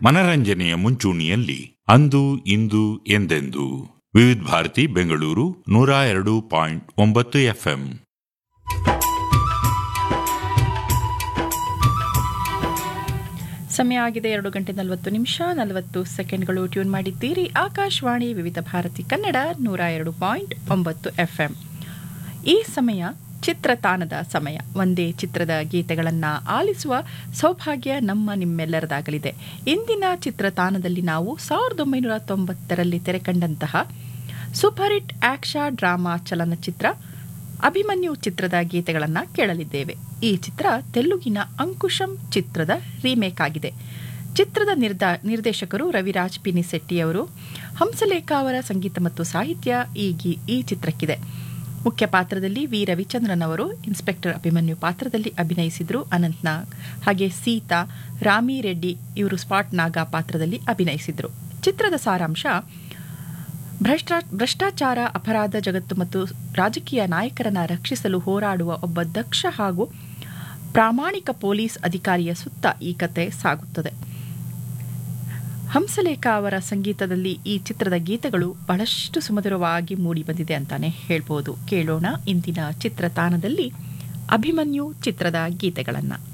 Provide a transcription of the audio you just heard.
ಮನರಂಜನೆಯ ಮುಂಚೂಣಿಯಲ್ಲಿ ಅಂದು ಇಂದು ಎಂದೆಂದು ವಿವಿಧ ಭಾರತಿ ಬೆಂಗಳೂರು ನೂರ ಎರಡು ಪಾಯಿಂಟ್ ಒಂಬತ್ತು ಎಫ್ಎಂ ಸಮಯ ಆಗಿದೆ ಎರಡು ಗಂಟೆ ನಲವತ್ತು ನಿಮಿಷ ನಲವತ್ತು ಸೆಕೆಂಡ್ಗಳು ಟ್ಯೂನ್ ಮಾಡಿದ್ದೀರಿ ಆಕಾಶವಾಣಿ ವಿವಿಧ ಭಾರತಿ ಕನ್ನಡ ನೂರ ಎರಡು ಪಾಯಿಂಟ್ ಒಂಬತ್ತು ಎಫ್ ಎಂ ಈ ಸಮಯ ಚಿತ್ರತಾನದ ಸಮಯ ಒಂದೇ ಚಿತ್ರದ ಗೀತೆಗಳನ್ನು ಆಲಿಸುವ ಸೌಭಾಗ್ಯ ನಮ್ಮ ನಿಮ್ಮೆಲ್ಲರದಾಗಲಿದೆ ಇಂದಿನ ಚಿತ್ರತಾನದಲ್ಲಿ ನಾವು ಸಾವಿರದ ಒಂಬೈನೂರ ತೊಂಬತ್ತರಲ್ಲಿ ತೆರೆಕಂಡಂತಹ ಸೂಪರ್ ಹಿಟ್ ಆಕ್ಷಾ ಡ್ರಾಮಾ ಚಲನಚಿತ್ರ ಅಭಿಮನ್ಯು ಚಿತ್ರದ ಗೀತೆಗಳನ್ನು ಕೇಳಲಿದ್ದೇವೆ ಈ ಚಿತ್ರ ತೆಲುಗಿನ ಅಂಕುಶಂ ಚಿತ್ರದ ರೀಮೇಕ್ ಆಗಿದೆ ಚಿತ್ರದ ನಿರ್ದ ನಿರ್ದೇಶಕರು ರವಿರಾಜ್ ಪಿನಿಸೆಟ್ಟಿಯವರು ಹಂಸಲೇಖ ಅವರ ಸಂಗೀತ ಮತ್ತು ಸಾಹಿತ್ಯ ಈ ಗಿ ಈ ಚಿತ್ರಕ್ಕಿದೆ ಮುಖ್ಯ ಪಾತ್ರದಲ್ಲಿ ವಿ ರವಿಚಂದ್ರನ್ ಅವರು ಇನ್ಸ್ಪೆಕ್ಟರ್ ಅಭಿಮನ್ಯು ಪಾತ್ರದಲ್ಲಿ ಅಭಿನಯಿಸಿದರು ಅನಂತ್ನಾಗ್ ಹಾಗೆ ಸೀತಾ ರಾಮಿ ರೆಡ್ಡಿ ಇವರು ಸ್ಪಾಟ್ ನಾಗಾ ಪಾತ್ರದಲ್ಲಿ ಅಭಿನಯಿಸಿದರು ಚಿತ್ರದ ಸಾರಾಂಶ ಭ್ರಷ್ಟಾ ಭ್ರಷ್ಟಾಚಾರ ಅಪರಾಧ ಜಗತ್ತು ಮತ್ತು ರಾಜಕೀಯ ನಾಯಕರನ್ನ ರಕ್ಷಿಸಲು ಹೋರಾಡುವ ಒಬ್ಬ ದಕ್ಷ ಹಾಗೂ ಪ್ರಾಮಾಣಿಕ ಪೊಲೀಸ್ ಅಧಿಕಾರಿಯ ಸುತ್ತ ಈ ಕತೆ ಸಾಗುತ್ತದೆ ಹಂಸಲೇಖ ಅವರ ಸಂಗೀತದಲ್ಲಿ ಈ ಚಿತ್ರದ ಗೀತೆಗಳು ಬಹಳಷ್ಟು ಸುಮಧುರವಾಗಿ ಮೂಡಿಬಂದಿದೆ ಅಂತಾನೆ ಹೇಳ್ಬೋದು ಕೇಳೋಣ ಇಂದಿನ ಚಿತ್ರತಾನದಲ್ಲಿ ಅಭಿಮನ್ಯು ಚಿತ್ರದ ಗೀತೆಗಳನ್ನು